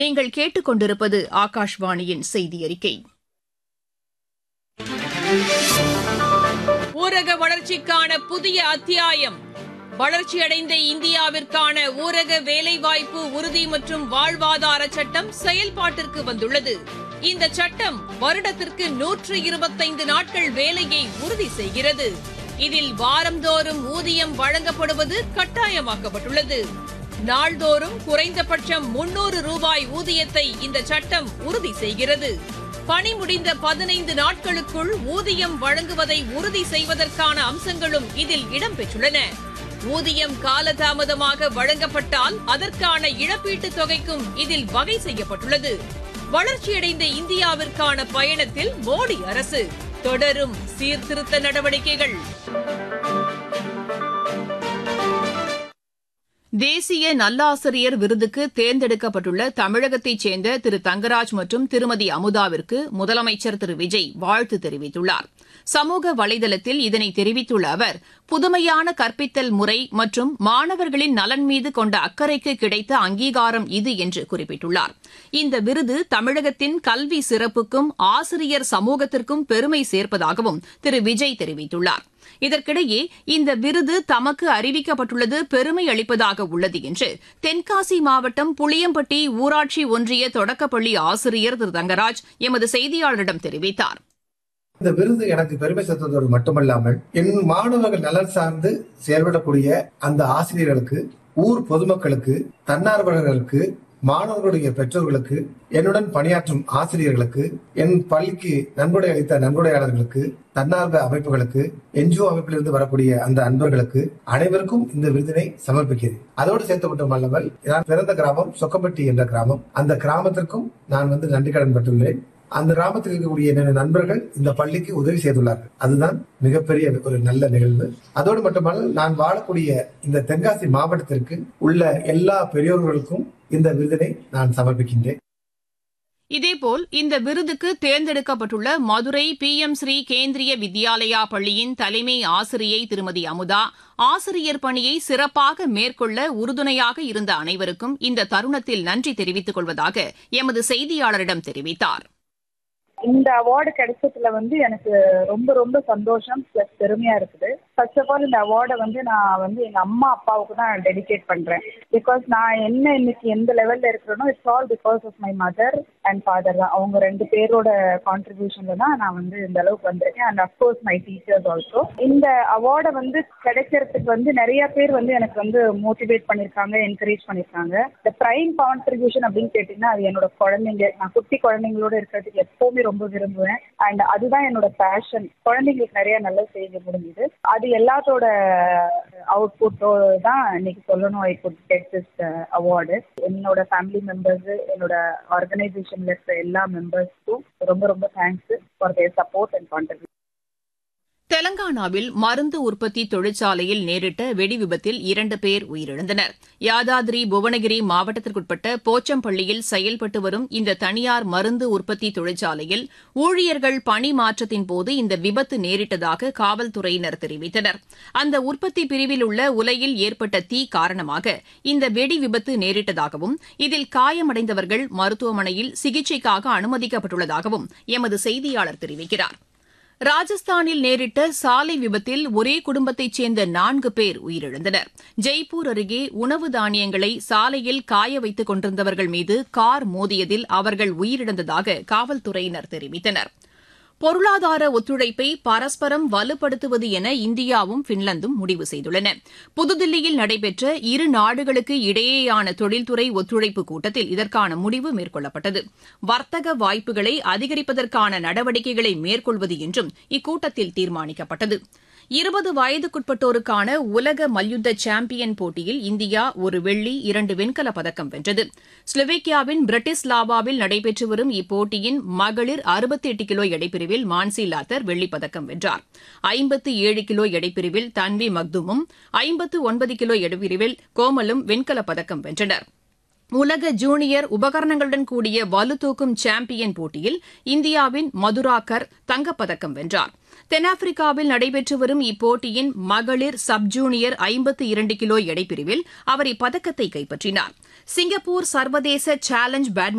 நீங்கள் கேட்டுக்கொண்டிருப்பது ஆகாஷ்வாணியின் செய்தி அறிக்கை ஊரக வளர்ச்சிக்கான புதிய அத்தியாயம் வளர்ச்சியடைந்த இந்தியாவிற்கான ஊரக வேலைவாய்ப்பு உறுதி மற்றும் வாழ்வாதார சட்டம் செயல்பாட்டிற்கு வந்துள்ளது இந்த சட்டம் வருடத்திற்கு நூற்று இருபத்தைந்து நாட்கள் வேலையை உறுதி செய்கிறது இதில் வாரந்தோறும் ஊதியம் வழங்கப்படுவது கட்டாயமாக்கப்பட்டுள்ளது நாள்தோறும் குறைந்தபட்சம் முன்னூறு ரூபாய் ஊதியத்தை இந்த சட்டம் உறுதி செய்கிறது பணி முடிந்த பதினைந்து நாட்களுக்குள் ஊதியம் வழங்குவதை உறுதி செய்வதற்கான அம்சங்களும் இதில் இடம்பெற்றுள்ளன ஊதியம் காலதாமதமாக வழங்கப்பட்டால் அதற்கான இழப்பீட்டுத் தொகைக்கும் இதில் வகை செய்யப்பட்டுள்ளது வளர்ச்சியடைந்த இந்தியாவிற்கான பயணத்தில் மோடி அரசு தொடரும் சீர்திருத்த நடவடிக்கைகள் தேசிய நல்லாசிரியர் விருதுக்கு தேர்ந்தெடுக்கப்பட்டுள்ள தமிழகத்தைச் சேர்ந்த திரு தங்கராஜ் மற்றும் திருமதி அமுதாவிற்கு முதலமைச்சர் திரு விஜய் வாழ்த்து தெரிவித்துள்ளார் சமூக வலைதளத்தில் இதனை தெரிவித்துள்ள அவர் புதுமையான கற்பித்தல் முறை மற்றும் மாணவர்களின் நலன் மீது கொண்ட அக்கறைக்கு கிடைத்த அங்கீகாரம் இது என்று குறிப்பிட்டுள்ளார் இந்த விருது தமிழகத்தின் கல்வி சிறப்புக்கும் ஆசிரியர் சமூகத்திற்கும் பெருமை சேர்ப்பதாகவும் திரு விஜய் தெரிவித்துள்ளார் இதற்கிடையே இந்த விருது தமக்கு அறிவிக்கப்பட்டுள்ளது பெருமை அளிப்பதாக உள்ளது என்று தென்காசி மாவட்டம் புளியம்பட்டி ஊராட்சி ஒன்றிய தொடக்கப்பள்ளி ஆசிரியர் திரு தங்கராஜ் எமது செய்தியாளரிடம் தெரிவித்தார் இந்த விருது எனக்கு பெருமை சேர்த்ததோடு மட்டுமல்லாமல் என் மாணவர்கள் நலன் சார்ந்து செயல்படக்கூடிய அந்த ஆசிரியர்களுக்கு ஊர் பொதுமக்களுக்கு தன்னார்வலர்களுக்கு மாணவர்களுடைய பெற்றோர்களுக்கு என்னுடன் பணியாற்றும் ஆசிரியர்களுக்கு என் பள்ளிக்கு நன்கொடை அளித்த நன்கொடையாளர்களுக்கு தன்னார்வ அமைப்புகளுக்கு என்ஜிஓ அமைப்பிலிருந்து வரக்கூடிய அந்த அன்பர்களுக்கு அனைவருக்கும் இந்த விருதினை சமர்ப்பிக்கிறேன் அதோடு சேர்த்து மட்டுமல்லாமல் நான் பிறந்த கிராமம் சொக்கம்பட்டி என்ற கிராமம் அந்த கிராமத்திற்கும் நான் வந்து நன்றி கடன் பட்டுள்ளேன் அந்த கிராமத்தில் இருக்கக்கூடிய என்னுடைய நண்பர்கள் இந்த பள்ளிக்கு உதவி செய்துள்ளார்கள் அதுதான் மிகப்பெரிய ஒரு நல்ல நிகழ்வு அதோடு மட்டுமல்ல நான் வாழக்கூடிய இந்த தென்காசி மாவட்டத்திற்கு உள்ள எல்லா பெரியோர்களுக்கும் இந்த விருதினை நான் சமர்ப்பிக்கின்றேன் இதேபோல் இந்த விருதுக்கு தேர்ந்தெடுக்கப்பட்டுள்ள மதுரை பி எம் ஸ்ரீ கேந்திரிய வித்யாலயா பள்ளியின் தலைமை ஆசிரியை திருமதி அமுதா ஆசிரியர் பணியை சிறப்பாக மேற்கொள்ள உறுதுணையாக இருந்த அனைவருக்கும் இந்த தருணத்தில் நன்றி தெரிவித்துக் கொள்வதாக எமது செய்தியாளரிடம் தெரிவித்தார் இந்த அவார்டு கிடைச்சதுல வந்து எனக்கு ரொம்ப ரொம்ப சந்தோஷம் பிளஸ் பெருமையா இருக்குது ஃபர்ஸ்ட் ஆஃப் ஆல் இந்த அவார்டை வந்து நான் வந்து எங்க அம்மா அப்பாவுக்கு தான் டெடிகேட் பண்றேன் பிகாஸ் நான் என்ன இன்னைக்கு எந்த லெவல்ல இருக்கிறேனோ it's all because of my mother and father தான் அவங்க ரெண்டு பேரோட கான்ட்ரிபியூஷன்ல தான் நான் வந்து இந்த அளவுக்கு வந்திருக்கேன் and of course my teachers also இந்த அவார்டை வந்து கிடைக்கிறதுக்கு வந்து நிறைய பேர் வந்து எனக்கு வந்து மோட்டிவேட் பண்ணிருக்காங்க என்கரேஜ் பண்ணிருக்காங்க இந்த பிரைம் கான்ட்ரிபியூஷன் அப்படின்னு கேட்டீங்கன்னா அது என்னோட குழந்தைங்க நான் குட்டி குழந்தைங்களோட இருக்கிறதுக்கு எப்பவுமே ரொம்ப விரும்புவேன் அண்ட் அதுதான் என்னோட பேஷன் குழந்தைங்களுக்கு நிறைய நல்ல செய்ய முடிஞ்சுது அது எல்லாத்தோட அவுட்புட்டோ தான் இன்னைக்கு சொல்லணும் I could get this award என்னோட ஃபேமிலி மெம்பர்ஸ் என்னோட ஆர்கனைசேஷன்ல இருக்கிற எல்லா மெம்பர்ஸ்க்கும் ரொம்ப ரொம்ப thanks for their support and contribution தெலங்கானாவில் மருந்து உற்பத்தி தொழிற்சாலையில் நேரிட்ட வெடி விபத்தில் இரண்டு பேர் உயிரிழந்தனர் யாதாதிரி புவனகிரி மாவட்டத்திற்குட்பட்ட போச்சம்பள்ளியில் செயல்பட்டு வரும் இந்த தனியார் மருந்து உற்பத்தி தொழிற்சாலையில் ஊழியர்கள் பணி மாற்றத்தின் போது இந்த விபத்து நேரிட்டதாக காவல்துறையினர் தெரிவித்தனர் அந்த உற்பத்தி பிரிவில் உள்ள உலையில் ஏற்பட்ட தீ காரணமாக இந்த வெடி விபத்து நேரிட்டதாகவும் இதில் காயமடைந்தவர்கள் மருத்துவமனையில் சிகிச்சைக்காக அனுமதிக்கப்பட்டுள்ளதாகவும் எமது செய்தியாளர் தெரிவிக்கிறார் ராஜஸ்தானில் நேரிட்ட சாலை விபத்தில் ஒரே குடும்பத்தைச் சேர்ந்த நான்கு பேர் உயிரிழந்தனர் ஜெய்ப்பூர் அருகே உணவு தானியங்களை சாலையில் காய வைத்துக் கொண்டிருந்தவர்கள் மீது கார் மோதியதில் அவர்கள் உயிரிழந்ததாக காவல்துறையினர் தெரிவித்தனர் பொருளாதார ஒத்துழைப்பை பரஸ்பரம் வலுப்படுத்துவது என இந்தியாவும் பின்லாந்தும் முடிவு செய்துள்ளன புதுதில்லியில் நடைபெற்ற இரு நாடுகளுக்கு இடையேயான தொழில்துறை ஒத்துழைப்பு கூட்டத்தில் இதற்கான முடிவு மேற்கொள்ளப்பட்டது வர்த்தக வாய்ப்புகளை அதிகரிப்பதற்கான நடவடிக்கைகளை மேற்கொள்வது என்றும் இக்கூட்டத்தில் தீர்மானிக்கப்பட்டது இருபது வயதுக்குட்பட்டோருக்கான உலக மல்யுத்த சாம்பியன் போட்டியில் இந்தியா ஒரு வெள்ளி இரண்டு வெண்கலப் பதக்கம் வென்றது ஸ்லோவேக்கியாவின் பிரிட்டிஸ்லாவாவில் நடைபெற்று வரும் இப்போட்டியின் மகளிர் அறுபத்தி எட்டு கிலோ எடைப்பிரிவில் மான்சி லாத்தர் வெள்ளிப் பதக்கம் வென்றார் ஐம்பத்து ஏழு கிலோ எடைப்பிரிவில் தன்வி மக்துமும் ஐம்பத்து ஒன்பது கிலோ எடைப்பிரிவில் கோமலும் வெண்கலப் பதக்கம் வென்றனா் உலக ஜூனியர் உபகரணங்களுடன் கூடிய வலுதூக்கும் சாம்பியன் போட்டியில் இந்தியாவின் மதுராகர் தங்கப்பதக்கம் வென்றார் தென்னாப்பிரிக்காவில் நடைபெற்று வரும் இப்போட்டியின் மகளிர் சப் ஜூனியர் ஐம்பத்து இரண்டு கிலோ எடைப்பிரிவில் அவர் இப்பதக்கத்தை கைப்பற்றினார் சிங்கப்பூர் சர்வதேச சேலஞ்ச் பேட்மிண்டன்